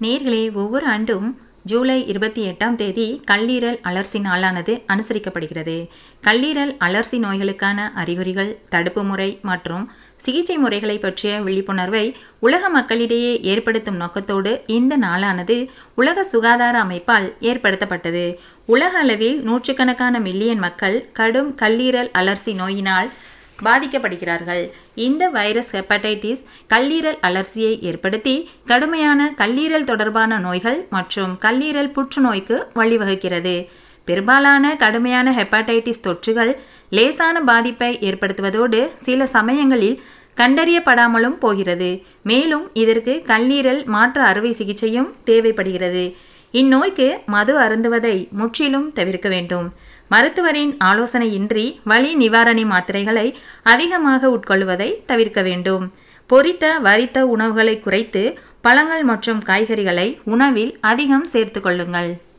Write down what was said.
நேர்களே ஒவ்வொரு ஆண்டும் ஜூலை இருபத்தி எட்டாம் தேதி கல்லீரல் அலர்சி நாளானது அனுசரிக்கப்படுகிறது கல்லீரல் அலர்சி நோய்களுக்கான அறிகுறிகள் தடுப்பு முறை மற்றும் சிகிச்சை முறைகளை பற்றிய விழிப்புணர்வை உலக மக்களிடையே ஏற்படுத்தும் நோக்கத்தோடு இந்த நாளானது உலக சுகாதார அமைப்பால் ஏற்படுத்தப்பட்டது உலக அளவில் நூற்றுக்கணக்கான மில்லியன் மக்கள் கடும் கல்லீரல் அலர்சி நோயினால் பாதிக்கப்படுகிறார்கள் இந்த வைரஸ் ஹெப்படைட்டிஸ் கல்லீரல் அலர்சியை ஏற்படுத்தி கடுமையான கல்லீரல் தொடர்பான நோய்கள் மற்றும் கல்லீரல் புற்றுநோய்க்கு வழிவகுக்கிறது பெரும்பாலான கடுமையான ஹெப்படைட்டிஸ் தொற்றுகள் லேசான பாதிப்பை ஏற்படுத்துவதோடு சில சமயங்களில் கண்டறியப்படாமலும் போகிறது மேலும் இதற்கு கல்லீரல் மாற்று அறுவை சிகிச்சையும் தேவைப்படுகிறது இந்நோய்க்கு மது அருந்துவதை முற்றிலும் தவிர்க்க வேண்டும் மருத்துவரின் ஆலோசனையின்றி வலி நிவாரணி மாத்திரைகளை அதிகமாக உட்கொள்வதை தவிர்க்க வேண்டும் பொரித்த வரித்த உணவுகளை குறைத்து பழங்கள் மற்றும் காய்கறிகளை உணவில் அதிகம் சேர்த்து கொள்ளுங்கள்